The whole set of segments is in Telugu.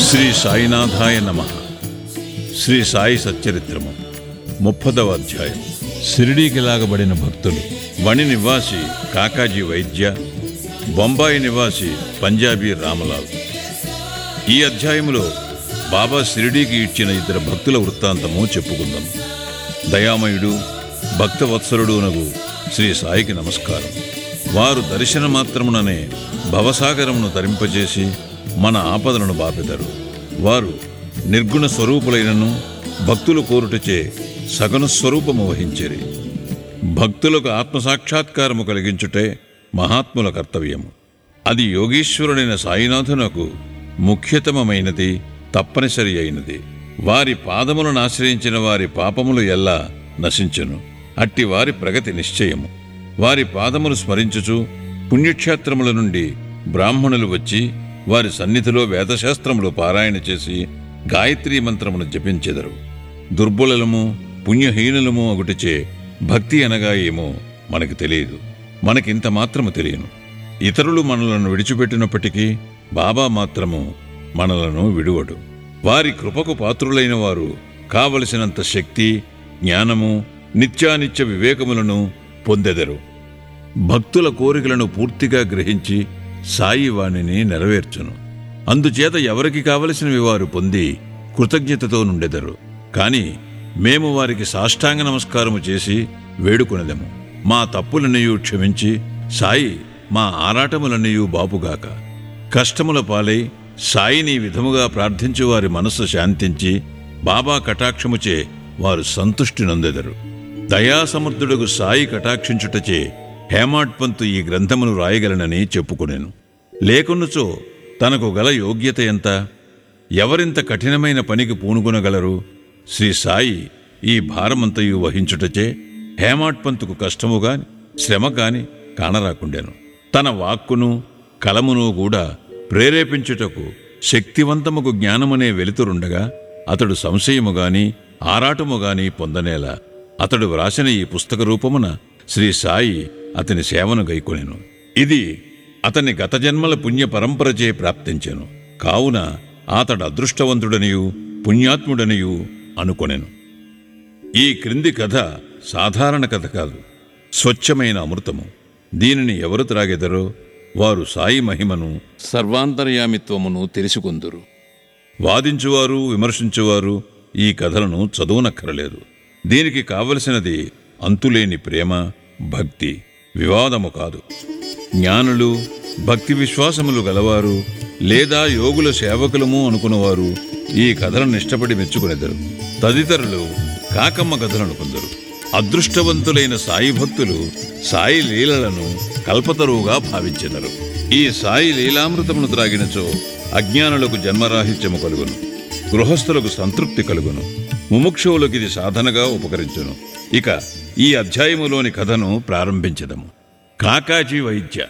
శ్రీ సాయినాథాయ నమ శ్రీ సాయి సచ్చరిత్రము ముప్పదవ అధ్యాయం షిరిడీకి లాగబడిన భక్తులు వణి నివాసి కాకాజీ వైద్య బొంబాయి నివాసి పంజాబీ రామలాల్ ఈ అధ్యాయములో బాబా షిరిడీకి ఇచ్చిన ఇద్దరు భక్తుల వృత్తాంతము చెప్పుకుందాం దయామయుడు భక్తవత్సలుడు నగు శ్రీ సాయికి నమస్కారం వారు దర్శన మాత్రముననే భవసాగరమును తరింపజేసి మన ఆపదలను బాపెదరు వారు నిర్గుణ స్వరూపులైనను భక్తులు కోరుటచే సగను స్వరూపము వహించిరి భక్తులకు ఆత్మసాక్షాత్కారము కలిగించుటే మహాత్ముల కర్తవ్యము అది యోగీశ్వరుడైన సాయినాథునకు ముఖ్యతమమైనది తప్పనిసరి అయినది వారి పాదములను ఆశ్రయించిన వారి పాపములు ఎల్లా నశించును అట్టి వారి ప్రగతి నిశ్చయము వారి పాదములు స్మరించుచు పుణ్యక్షేత్రముల నుండి బ్రాహ్మణులు వచ్చి వారి సన్నిధిలో వేదశాస్త్రములు పారాయణ చేసి గాయత్రీ మంత్రమును జపించెదరు దుర్బలము పుణ్యహీనులము ఒకటిచే భక్తి అనగా ఏమో మనకు తెలియదు మనకింత మాత్రము తెలియను ఇతరులు మనలను విడిచిపెట్టినప్పటికీ బాబా మాత్రము మనలను విడువడు వారి కృపకు పాత్రులైన వారు కావలసినంత శక్తి జ్ఞానము నిత్యానిత్య వివేకములను పొందెదరు భక్తుల కోరికలను పూర్తిగా గ్రహించి సాయి వాణిని నెరవేర్చును అందుచేత ఎవరికి కావలసినవి వారు పొంది కృతజ్ఞతతో నుండెదరు కాని మేము వారికి సాష్టాంగ నమస్కారము చేసి వేడుకొనెదము మా తప్పులన్నయూ క్షమించి సాయి మా ఆరాటములన్నయూ బాపుగాక కష్టముల పాలై సాయిని ఈ విధముగా ప్రార్థించు వారి మనస్సు శాంతించి బాబా కటాక్షముచే వారు సంతుష్టి నొందెదరు దయాసమర్థుడుగు సాయి కటాక్షించుటచే హేమాడ్పంతు ఈ గ్రంథమును రాయగలనని చెప్పుకొనెను లేకున్నచో తనకు గల యోగ్యత ఎంత ఎవరింత కఠినమైన పనికి పూనుకొనగలరు శ్రీ సాయి ఈ భారమంతయు వహించుటచే హేమాడ్పంతుకు కష్టము గాని శ్రమ కాని కానరాకుండెను తన వాక్కును కలమును కూడా ప్రేరేపించుటకు శక్తివంతముకు జ్ఞానమనే వెలుతురుండగా అతడు సంశయము గాని ఆరాటము గాని పొందనేలా అతడు వ్రాసిన ఈ పుస్తక రూపమున శ్రీ సాయి అతని సేవను గైకొనెను ఇది అతని గత జన్మల పుణ్య పరంపరచే ప్రాప్తించెను కావున అతడు అదృష్టవంతుడనియు పుణ్యాత్ముడనియు అనుకొనెను ఈ క్రింది కథ సాధారణ కథ కాదు స్వచ్ఛమైన అమృతము దీనిని ఎవరు త్రాగెదరో వారు సాయి మహిమను సర్వాంతర్యామిత్వమును తెలుసుకుందురు వాదించువారు విమర్శించువారు ఈ కథలను చదువునక్కరలేదు దీనికి కావలసినది అంతులేని ప్రేమ భక్తి వివాదము కాదు జ్ఞానులు భక్తి విశ్వాసములు గలవారు లేదా యోగుల సేవకులము అనుకున్నవారు ఈ కథలను ఇష్టపడి మెచ్చుకునేదరు తదితరులు కాకమ్మ కథలను కొందరు అదృష్టవంతులైన సాయి భక్తులు సాయి లీలలను కల్పతరువుగా భావించెదరు ఈ సాయి లీలామృతమును త్రాగినచో అజ్ఞానులకు జన్మరాహిత్యము కలుగును గృహస్థులకు సంతృప్తి కలుగును ముముక్షువులకు ఇది సాధనగా ఉపకరించును ఇక ఈ అధ్యాయములోని కథను ప్రారంభించదము కాకాజీ వైద్య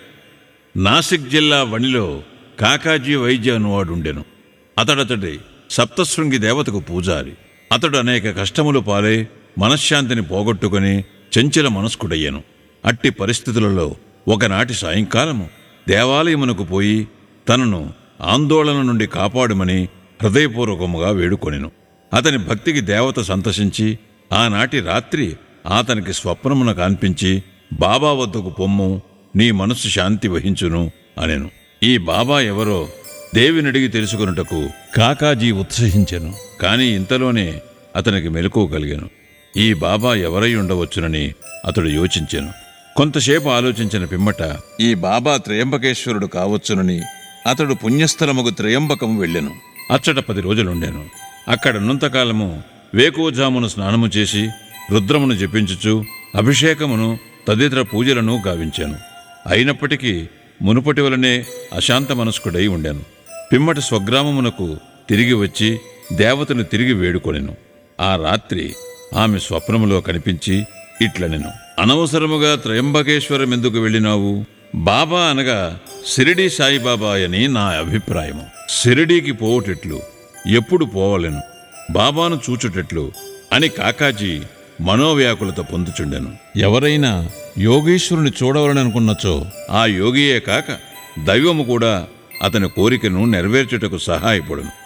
నాసిక్ జిల్లా వణిలో కాకాజీ వైద్య అనువాడుండెను అతడతడి సప్తశృంగి దేవతకు పూజారి అతడు అనేక కష్టములు పాలై మనశ్శాంతిని పోగొట్టుకుని చంచల మనస్కుడయ్యను అట్టి పరిస్థితులలో ఒకనాటి సాయంకాలము దేవాలయమునకు పోయి తనను ఆందోళన నుండి కాపాడుమని హృదయపూర్వకముగా వేడుకొనెను అతని భక్తికి దేవత సంతసించి ఆనాటి రాత్రి అతనికి స్వప్నమున కాన్పించి బాబా వద్దకు పొమ్ము నీ మనస్సు శాంతి వహించును అనెను ఈ బాబా ఎవరో దేవినడిగి తెలుసుకొనుటకు కాకాజీ ఉత్సహించెను కాని ఇంతలోనే అతనికి మెలకువ కలిగెను ఈ బాబా ఎవరై ఉండవచ్చునని అతడు యోచించెను కొంతసేపు ఆలోచించిన పిమ్మట ఈ బాబా త్రయంబకేశ్వరుడు కావచ్చునని అతడు పుణ్యస్థలముకు త్రయంబకం వెళ్ళెను అచ్చట పది రోజులుండెను అక్కడున్నంతకాలము వేకువజామును స్నానము చేసి రుద్రమును జపించుచు అభిషేకమును తదితర పూజలను గావించాను అయినప్పటికీ మునుపటి వలనే అశాంత మనస్కుడై ఉండెను పిమ్మటి స్వగ్రామమునకు తిరిగి వచ్చి దేవతను తిరిగి వేడుకొనెను ఆ రాత్రి ఆమె స్వప్నములో కనిపించి ఇట్లనెను అనవసరముగా త్రయంబకేశ్వరం ఎందుకు వెళ్ళినావు బాబా అనగా సిరిడి సాయిబాబా అని నా అభిప్రాయము సిరిడీకి పోవటెట్లు ఎప్పుడు పోవలెను బాబాను చూచుటెట్లు అని కాకాజీ మనోవ్యాకులత పొందుచుండెను ఎవరైనా యోగేశ్వరుని చూడవలననుకున్నచో ఆ యోగియే కాక దైవము కూడా అతని కోరికను నెరవేర్చుటకు సహాయపడును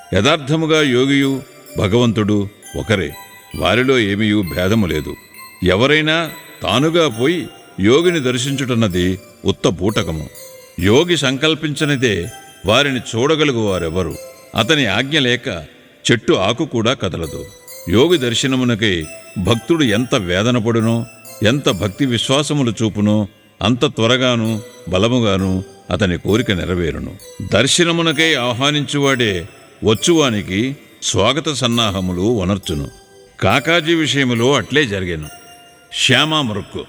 యథార్థముగా యోగియు భగవంతుడు ఒకరే వారిలో ఏమీయూ భేదము లేదు ఎవరైనా తానుగా పోయి యోగిని దర్శించుటన్నది ఉత్త పూటకము యోగి సంకల్పించనిదే వారిని చూడగలుగు వారెవరు అతని ఆజ్ఞ లేక చెట్టు ఆకు కూడా కదలదు యోగి దర్శనమునకై భక్తుడు ఎంత వేదన పడునో ఎంత భక్తి విశ్వాసములు చూపునో అంత త్వరగాను బలముగాను అతని కోరిక నెరవేరును దర్శనమునకై ఆహ్వానించువాడే వచ్చువానికి స్వాగత సన్నాహములు వనర్చును కాకాజీ విషయములో అట్లే జరిగాను శ్యామా మృక్కు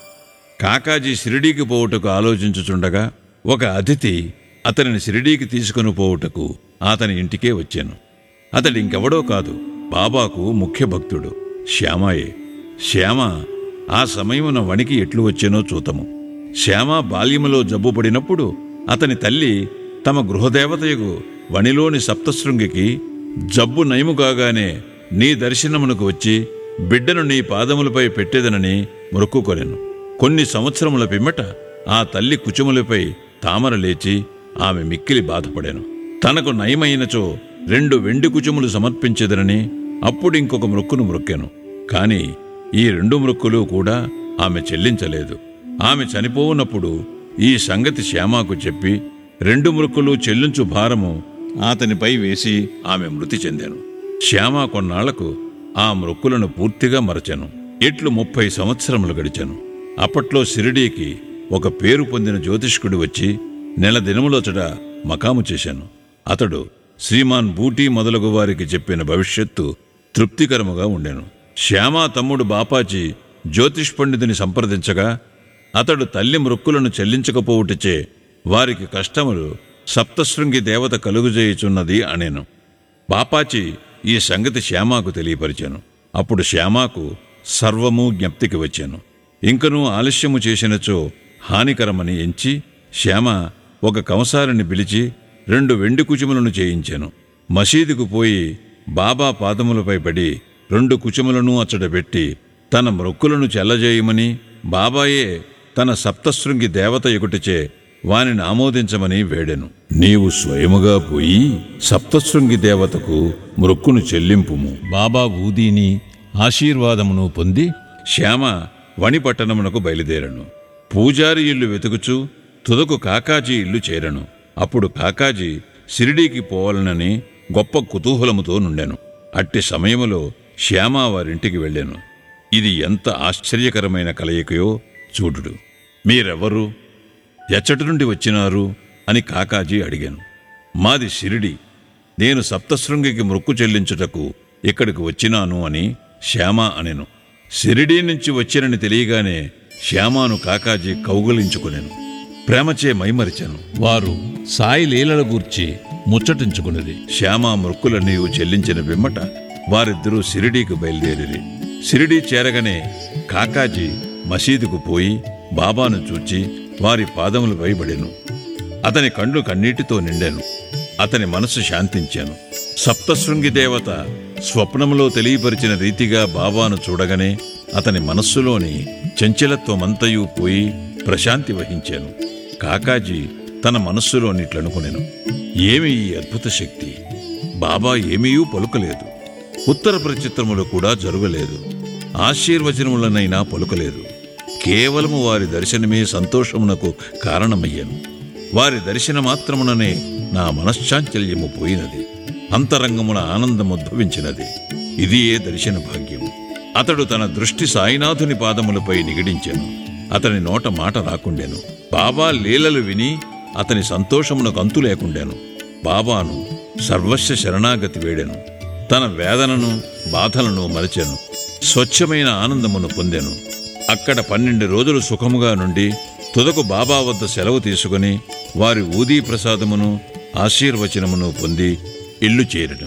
కాకాజీ షిరిడీకి పోవుటకు ఆలోచించుచుండగా ఒక అతిథి అతనిని షిరిడీకి తీసుకుని పోవుటకు అతని ఇంటికే వచ్చాను అతడు ఇంకెవడో కాదు బాబాకు ముఖ్య భక్తుడు శ్యామాయే శ్యామ ఆ సమయమున వణికి ఎట్లు వచ్చానో చూతము శ్యామ బాల్యములో జబ్బుపడినప్పుడు అతని తల్లి తమ గృహదేవతయకు వణిలోని సప్తశృంగికి జబ్బు నయము కాగానే నీ దర్శనమునకు వచ్చి బిడ్డను నీ పాదములపై పెట్టేదనని మొక్కుకొనెను కొన్ని సంవత్సరముల పిమ్మట ఆ తల్లి కుచుములపై తామర లేచి ఆమె మిక్కిలి బాధపడాను తనకు నయమైనచో రెండు వెండి కుచుములు సమర్పించేదనని అప్పుడు ఇంకొక మృక్కును మృక్కెను కాని ఈ రెండు మృక్కులు కూడా ఆమె చెల్లించలేదు ఆమె చనిపోవునప్పుడు ఈ సంగతి శ్యామాకు చెప్పి రెండు మృక్కులు చెల్లించు భారము అతనిపై వేసి ఆమె మృతి చెందాను శ్యామ కొన్నాళ్లకు ఆ మృక్కులను పూర్తిగా మరచెను ఇట్లు ముప్పై సంవత్సరములు గడిచెను అప్పట్లో షిరిడీకి ఒక పేరు పొందిన జ్యోతిష్కుడు వచ్చి నెల దినములోచట మకాము చేశాను అతడు శ్రీమాన్ బూటీ మొదలగు వారికి చెప్పిన భవిష్యత్తు తృప్తికరముగా ఉండెను శ్యామా తమ్ముడు బాపాజీ జ్యోతిష్ పండితుని సంప్రదించగా అతడు తల్లి మృక్కులను చెల్లించకపోవుటచే వారికి కష్టములు సప్తశృంగి దేవత కలుగుజేయుచున్నది అనేను బాపాచి ఈ సంగతి శ్యామాకు తెలియపరిచాను అప్పుడు శ్యామాకు సర్వము జ్ఞప్తికి వచ్చాను ఇంకనూ ఆలస్యము చేసినచో హానికరమని ఎంచి శ్యామ ఒక కంసారిని పిలిచి రెండు వెండి కుచుములను చేయించాను మసీదుకు పోయి బాబా పాదములపై పడి రెండు కుచుములను అచ్చట పెట్టి తన మృక్కులను చెల్లజేయమని బాబాయే తన సప్తశృంగి దేవత ఎగుటిచే వానిని ఆమోదించమని వేడెను నీవు స్వయముగా పోయి సప్తశృంగి దేవతకు మృక్కును చెల్లింపుము బాబా ఊదీని ఆశీర్వాదమును పొంది శ్యామ వణిపట్టణమునకు బయలుదేరను పూజారి ఇల్లు వెతుకుచు తుదకు కాకాజీ ఇల్లు చేరను అప్పుడు కాకాజీ షిరిడీకి పోవాలనని గొప్ప కుతూహలముతో నుండెను అట్టి సమయములో శ్యామ వారింటికి వెళ్ళాను ఇది ఎంత ఆశ్చర్యకరమైన కలయికయో చూడుడు మీరెవరు ఎచ్చటి నుండి వచ్చినారు అని కాకాజీ అడిగాను మాది షిరిడి నేను సప్తశృంగికి మొక్కు చెల్లించుటకు ఇక్కడికి వచ్చినాను అని శ్యామ అనెను షిరిడీ నుంచి వచ్చినని తెలియగానే శ్యామాను కాకాజీ కౌగులించుకునేను ప్రేమచే మైమరిచాను వారు సాయి లీలల గూర్చి ముచ్చటించుకున్నది శ్యామ మృక్కులన్నీ చెల్లించిన పిమ్మట వారిద్దరూ షిరిడీకి బయలుదేరిరి షిరిడీ చేరగానే కాకాజీ మసీదుకు పోయి బాబాను చూచి వారి పాదములపై పడెను అతని కండ్లు కన్నీటితో నిండాను అతని మనసు శాంతించాను సప్తశృంగి దేవత స్వప్నములో తెలియపరిచిన రీతిగా బాబాను చూడగానే అతని మనస్సులోని చంచలత్వమంతయు పోయి ప్రశాంతి వహించాను కాకాజీ తన మనస్సులోనిట్లనుకునేను ఏమి ఈ అద్భుత శక్తి బాబా ఏమీయూ పలుకలేదు ఉత్తర ప్రచిత్రములు కూడా జరగలేదు ఆశీర్వచనములనైనా పలుకలేదు కేవలము వారి దర్శనమే సంతోషమునకు కారణమయ్యాను వారి దర్శన మాత్రముననే నా మనశ్చాంచల్యము పోయినది అంతరంగమున ఆనందముద్భవించినది ఇది ఏ దర్శన భాగ్యము అతడు తన దృష్టి సాయినాథుని పాదములపై నిగిడించెను అతని నోట మాట రాకుండెను బాబా లీలలు విని అతని సంతోషమునకు అంతు లేకుండెను బాబాను సర్వస్వ శరణాగతి వేడెను తన వేదనను బాధలను మరచెను స్వచ్ఛమైన ఆనందమును పొందెను అక్కడ పన్నెండు రోజులు సుఖముగా నుండి తుదకు బాబా వద్ద సెలవు తీసుకుని వారి ఊదీ ప్రసాదమును ఆశీర్వచనమును పొంది ఇల్లు చేరడం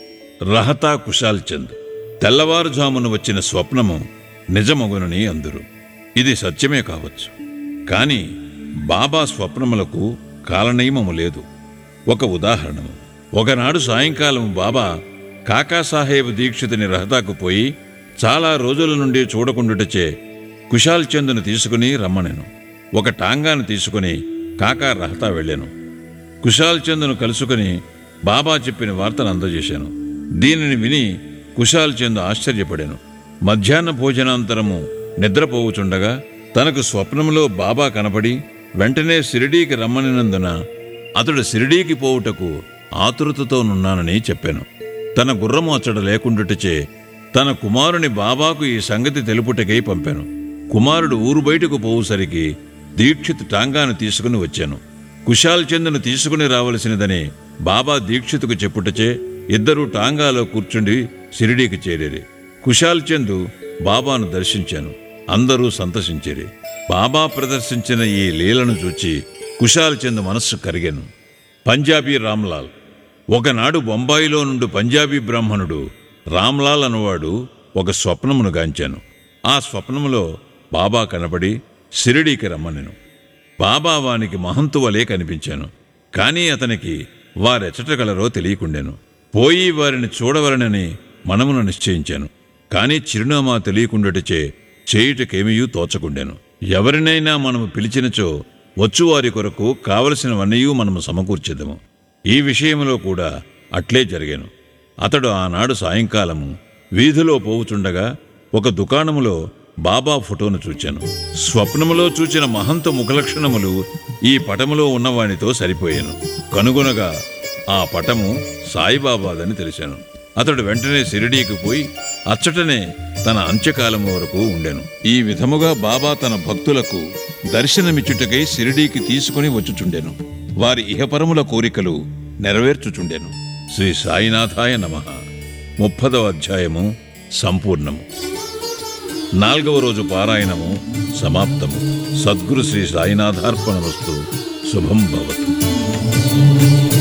రహతా కుశాల్ చంద్ తెల్లవారుజామున వచ్చిన స్వప్నము నిజమగునని అందురు ఇది సత్యమే కావచ్చు కాని బాబా స్వప్నములకు కాలనియమము లేదు ఒక ఉదాహరణము ఒకనాడు సాయంకాలం బాబా కాకాసాహేబ్ దీక్షితుని రహతాకు పోయి చాలా రోజుల నుండి చూడకుండుటచే కుశాల్ చందును తీసుకుని రమ్మనెను ఒక టాంగాను తీసుకుని కాకా రహతా వెళ్ళాను కుశాల్ చందును కలుసుకుని బాబా చెప్పిన వార్తను అందజేశాను దీనిని విని కుశాల్ చంద్ ఆశ్చర్యపడాను మధ్యాహ్న భోజనాంతరము నిద్రపోవుచుండగా తనకు స్వప్నంలో బాబా కనపడి వెంటనే సిరిడీకి రమ్మనినందున అతడు సిరిడీకి పోవుటకు ఆతురతతోనున్నానని చెప్పాను తన గుర్రము అచ్చట లేకుండుటచే తన కుమారుని బాబాకు ఈ సంగతి తెలుపుటకై పంపాను కుమారుడు ఊరు బయటకు పోవుసరికి దీక్షిత్ టాంగాను తీసుకుని వచ్చాను కుశాల్ చంద్ను తీసుకుని రావలసినదని బాబా దీక్షితుకు చెప్పుటచే ఇద్దరూ టాంగాలో కూర్చుండి షిరిడీకి చేరేరి కుశాల్ చంద్ బాబాను దర్శించాను అందరూ సంతసించిరి బాబా ప్రదర్శించిన ఈ లీలను చూచి కుశాల్ చంద్ మనస్సు కరిగాను పంజాబీ రామ్లాల్ ఒకనాడు బొంబాయిలో నుండి పంజాబీ బ్రాహ్మణుడు రామ్లాల్ అనువాడు ఒక స్వప్నమును గాంచాను ఆ స్వప్నములో బాబా కనబడి షిరిడీకి రమ్మనెను బాబా వానికి మహంతు వలె కనిపించాను కానీ అతనికి వారెచ్చటగలరో తెలియకుండాను పోయి వారిని చూడవలనని మనమును నిశ్చయించాను కానీ చిరునామా తెలియకుండాటచే చేయుటకేమీయూ తోచకుండాను ఎవరినైనా మనము పిలిచినచో వచ్చువారి కొరకు కావలసినవన్నీ మనము సమకూర్చిద్దము ఈ విషయంలో కూడా అట్లే జరిగాను అతడు ఆనాడు సాయంకాలము వీధిలో పోవుచుండగా ఒక దుకాణములో బాబా ఫోటోను చూచాను స్వప్నములో చూచిన మహంత ముఖలక్షణములు ఈ పటములో ఉన్నవానితో సరిపోయాను కనుగొనగా ఆ పటము సాయిబాబాదని తెలిసాను అతడు వెంటనే షిరిడీకి పోయి అచ్చటనే తన అంత్యకాలము వరకు ఉండెను ఈ విధముగా బాబా తన భక్తులకు దర్శనమిచ్చుటకై షిరిడీకి తీసుకుని వచ్చుచుండెను వారి ఇహపరముల కోరికలు నెరవేర్చుచుండెను శ్రీ సాయినాథాయ నమ ముప్పదవ అధ్యాయము సంపూర్ణము నాల్గవ రోజు పారాయణము సమాప్తము సద్గురు శ్రీ సాయినాథార్పణమస్తు శుభం భవతు